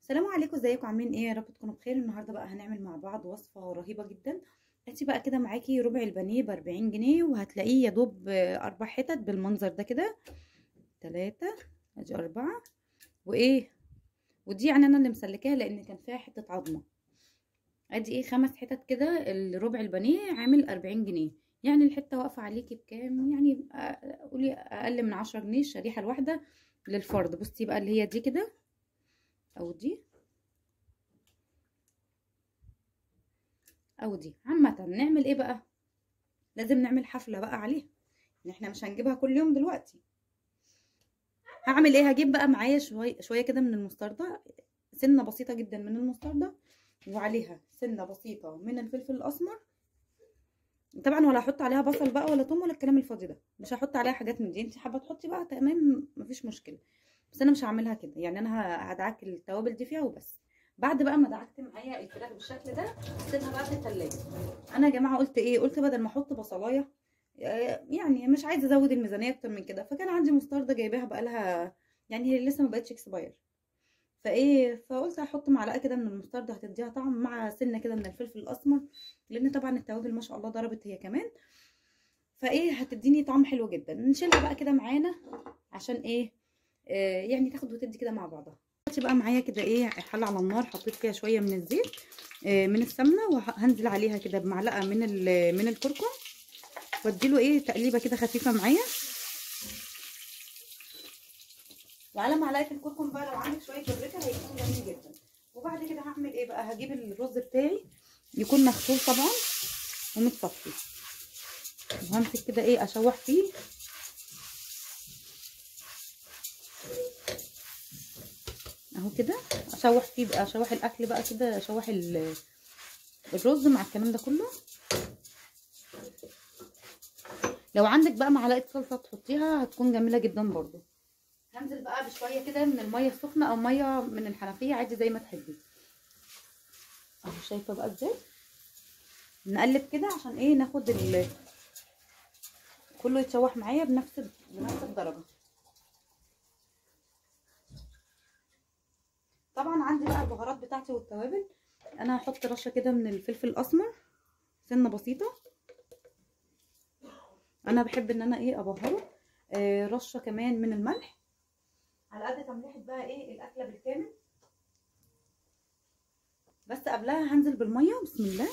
السلام عليكم ازيكم عاملين ايه يا رب تكونوا بخير النهارده بقى هنعمل مع بعض وصفه رهيبه جدا هاتي بقى كده معاكي ربع البانيه ب 40 جنيه وهتلاقيه يا دوب اربع حتت بالمنظر ده كده ثلاثة ادي اربعة وايه ودي يعني انا اللي مسلكاها لان كان فيها حته عظمه ادي ايه خمس حتت كده الربع البانيه عامل 40 جنيه يعني الحته واقفه عليكي بكام يعني قولي اقل من 10 جنيه الشريحه الواحده للفرد بصي بقى اللي هي دي كده او دي او دي عامه نعمل ايه بقى لازم نعمل حفله بقى عليها ان احنا مش هنجيبها كل يوم دلوقتي هعمل ايه هجيب بقى معايا شويه شويه كده من المستردة سنه بسيطه جدا من المستردة وعليها سنه بسيطه من الفلفل الاسمر طبعا ولا هحط عليها بصل بقى ولا توم ولا الكلام الفاضي ده مش هحط عليها حاجات من دي انت حابه تحطي بقى تمام مفيش مشكله بس انا مش هعملها كده يعني انا هدعك التوابل دي فيها وبس بعد بقى ما دعكت معايا الفراخ بالشكل ده سيبها بقى في التلاجة انا يا جماعه قلت ايه قلت بدل ما احط بصلايه يعني مش عايزه ازود الميزانيه اكتر من كده فكان عندي مستردة جايباها بقالها يعني هي لسه ما بقتش اكسباير فايه فقلت هحط معلقه كده من المستردة هتديها طعم مع سنه كده من الفلفل الاسمر لان طبعا التوابل ما شاء الله ضربت هي كمان فايه هتديني طعم حلو جدا نشيلها بقى كده معانا عشان ايه آه يعني تاخد وتدي كده مع بعضها دلوقتي بقى معايا كده ايه حله على النار حطيت فيها شويه من الزيت آه من السمنه وهنزل عليها كده بمعلقه من من الكركم واديله ايه تقليبه كده خفيفه معايا وعلى معلقه الكركم بقى لو عندك شويه بابريكا هيكون جميل جدا وبعد كده هعمل ايه بقى هجيب الرز بتاعي يكون مغسول طبعا ومتصفي وهمسك كده ايه اشوح فيه اهو كده اشوح فيه بقى اشوح الاكل بقى كده اشوح الرز مع الكلام ده كله لو عندك بقى معلقه صلصه تحطيها هتكون جميله جدا برضو هنزل بقى بشويه كده من الميه السخنه او ميه من الحنفيه عادي زي ما تحبي اهو شايفه بقى ازاي نقلب كده عشان ايه ناخد ال كله يتشوح معايا بنفس بنفس الدرجه طبعا عندي بقى البهارات بتاعتي والتوابل انا هحط رشه كده من الفلفل الاسمر سنه بسيطه انا بحب ان انا ايه ابهره آه رشه كمان من الملح على قد تمليحه بقى ايه الاكله بالكامل بس قبلها هنزل بالميه بسم الله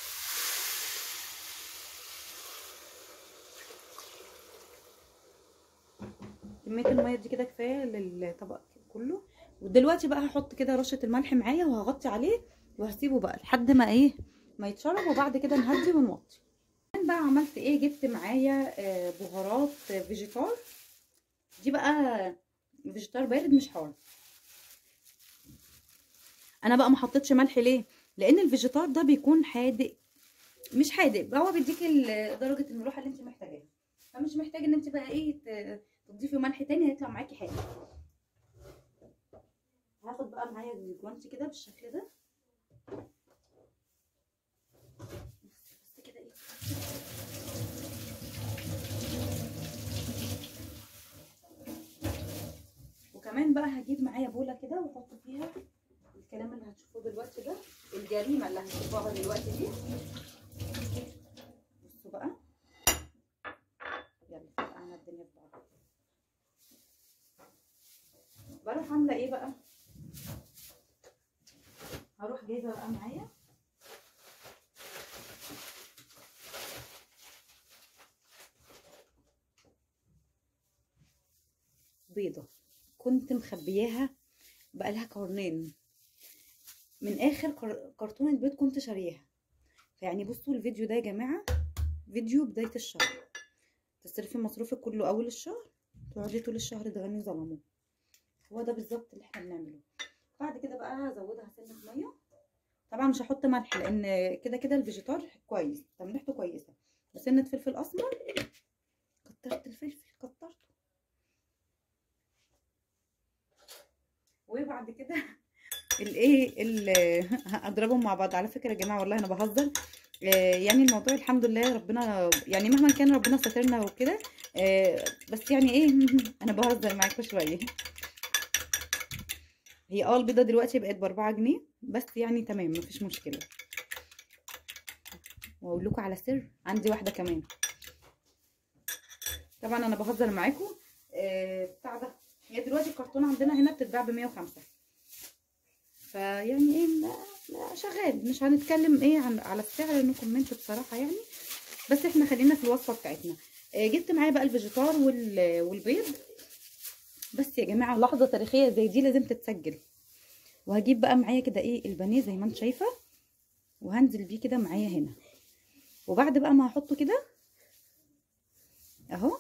كميه الميه دي كده كفايه للطبق كله ودلوقتي بقى هحط كده رشه الملح معايا وهغطي عليه وهسيبه بقى لحد ما ايه ما يتشرب وبعد كده نهدي ونوطي بقى عملت ايه جبت معايا بهارات فيجيتار دي بقى فيجيتار بارد مش حار انا بقى ما حطيتش ملح ليه لان الفيجيتار ده بيكون حادق مش حادق هو بيديكي درجه الملوحه اللي انت محتاجاها فمش محتاج ان انت بقى ايه تضيفي ملح تاني هيطلع معاكي حادق هاخد بقى معايا الجوانتي كده بالشكل ده بس كده ايه وكمان بقى هجيب معايا بوله كده واحط فيها الكلام اللي هتشوفوه دلوقتي ده الجريمه اللي هتشوفوها دلوقتي دي بصوا بقى يلا فرقعنا الدنيا في بعض بروح عامله ايه بقى هروح جايبه بقى معايا بيضه كنت مخبياها بقالها قرنين من اخر كرتونه بيض كنت شارياها فيعني بصوا الفيديو ده يا جماعه فيديو بدايه الشهر تصرفي مصروفك كله اول الشهر تقعدي طول الشهر تغني ظلمه هو ده بالظبط اللي احنا بنعمله بعد كده بقى هزودها سنه ميه طبعا مش هحط ملح لان كده كده الفيجيتار كويس تملحته كويسه وسنه فلفل اسمر كترت الفلفل كترته وبعد كده الايه هضربهم مع بعض على فكره يا جماعه والله انا بهزر يعني الموضوع الحمد لله ربنا يعني مهما كان ربنا ساترنا وكده بس يعني ايه انا بهزر معاكم شويه هي اه البيضه دلوقتي بقت باربعة جنيه بس يعني تمام مفيش مشكله واقول لكم على سر عندي واحده كمان طبعا انا بهزر معاكم آه بتاع ده هي دلوقتي الكرتونه عندنا هنا بتتباع ب 105 فيعني ايه شغال مش هنتكلم ايه عن على السعر لانه كومنت بصراحه يعني بس احنا خلينا في الوصفه بتاعتنا آه جبت معايا بقى الفيجيتار والبيض بس يا جماعه لحظه تاريخيه زي دي لازم تتسجل وهجيب بقى معايا كده ايه البانيه زي ما انت شايفه وهنزل بيه كده معايا هنا وبعد بقى ما هحطه كده اهو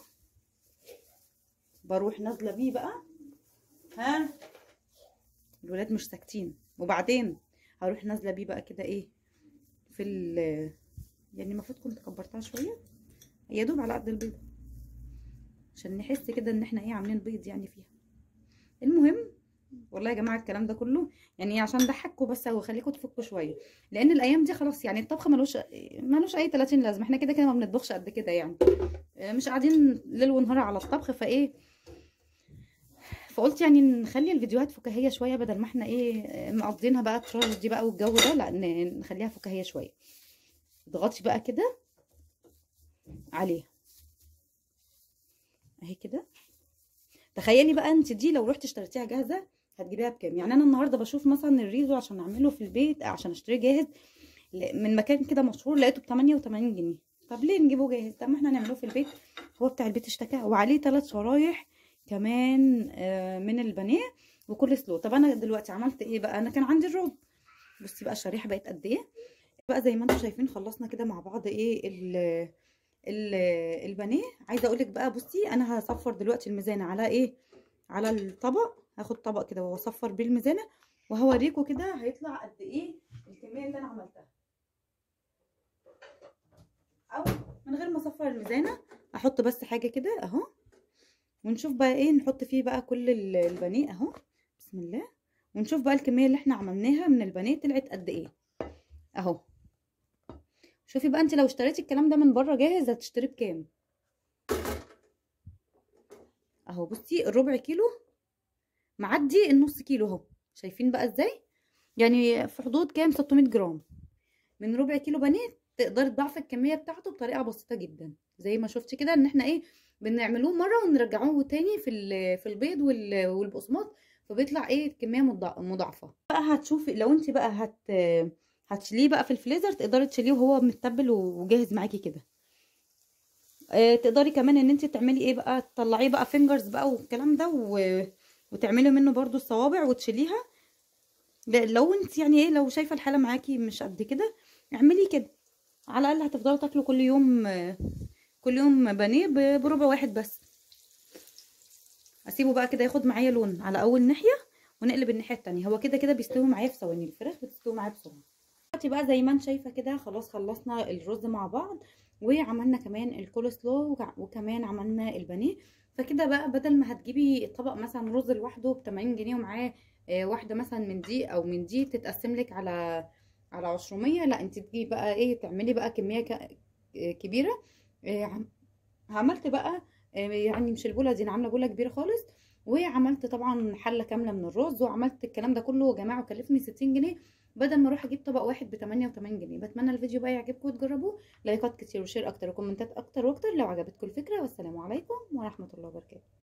بروح نازله بيه بقى ها الولاد مش ساكتين وبعدين هروح نازله بيه بقى كده ايه في ال يعني المفروض كنت كبرتها شويه يا دوب على قد البيضه عشان نحس كده ان احنا ايه عاملين بيض يعني فيها المهم والله يا جماعه الكلام ده كله يعني عشان ضحكوا بس او خليكم تفكوا شويه لان الايام دي خلاص يعني الطبخ ملوش ملوش اي 30 لازمه احنا كده كده ما بنطبخش قد كده يعني مش قاعدين ليل ونهار على الطبخ فايه فقلت يعني نخلي الفيديوهات فكاهيه شويه بدل ما احنا ايه مقضينها بقى تراج دي بقى والجو ده لا نخليها فكاهيه شويه اضغطي بقى كده عليها اهي كده تخيلي بقى انت دي لو رحت اشتريتيها جاهزه هتجيبيها بكام يعني انا النهارده بشوف مثلا الريزو عشان اعمله في البيت عشان اشتريه جاهز من مكان كده مشهور لقيته ب 88 جنيه طب ليه نجيبه جاهز طب ما احنا نعمله في البيت هو بتاع البيت اشتكى وعليه ثلاث شرايح كمان من البانيه وكل سلو طب انا دلوقتي عملت ايه بقى انا كان عندي الرز بصي بقى الشريحه بقت قد ايه بقى زي ما انتم شايفين خلصنا كده مع بعض ايه ال ال البانيه عايزه اقول لك بقى بصي انا هصفر دلوقتي الميزانه على ايه على الطبق هاخد طبق كده واصفر بيه الميزانه وهوريكم كده هيطلع قد ايه الكميه اللي انا عملتها او من غير ما اصفر الميزانه احط بس حاجه كده اهو ونشوف بقى ايه نحط فيه بقى كل البانيه اهو بسم الله ونشوف بقى الكميه اللي احنا عملناها من البانيه طلعت قد ايه اهو شوفي بقى انت لو اشتريتي الكلام ده من بره جاهز هتشتريه بكام اهو بصي الربع كيلو معدي النص كيلو اهو شايفين بقى ازاي يعني في حدود كام 600 جرام من ربع كيلو بانيه تقدري تضاعفي الكميه بتاعته بطريقه بسيطه جدا زي ما شفتي كده ان احنا ايه بنعملوه مره ونرجعوه تاني في في البيض والبقسماط فبيطلع ايه الكميه مضاعفه بقى هتشوفي لو انت بقى هت هتشيليه بقى في الفريزر تقدري تشيليه وهو متبل وجاهز معاكي كده آه تقدري كمان ان انت تعملي ايه بقى تطلعيه بقى فينجرز بقى والكلام ده و... وتعملي منه برضو الصوابع وتشيليها لو انت يعني ايه لو شايفه الحاله معاكي مش قد كده اعملي كده على الاقل هتفضلوا تاكلوا كل يوم كل يوم بانيه بربع واحد بس اسيبه بقى كده ياخد معايا لون على اول ناحيه ونقلب الناحيه التانية هو كده كده بيستوي معايا في ثواني الفراخ بتستوي معايا بسرعه دلوقتي بقى زي ما انت شايفه كده خلاص خلصنا الرز مع بعض وعملنا كمان الكول سلو وكمان عملنا البانيه فكده بقى بدل ما هتجيبي الطبق مثلا رز لوحده ب 80 جنيه ومعاه واحده مثلا من دي او من دي تتقسم لك على على 200 لا انت تجيبي بقى ايه تعملي بقى كميه كبيره عملت بقى يعني مش البوله دي انا عامله بوله كبيره خالص وعملت طبعا حله كامله من الرز وعملت الكلام ده كله يا جماعه وكلفني 60 جنيه بدل ما اروح اجيب طبق واحد ب 88 جنيه بتمنى الفيديو بقى يعجبكم وتجربوه لايكات كتير وشير اكتر وكومنتات اكتر واكتر لو عجبتكم الفكره والسلام عليكم ورحمه الله وبركاته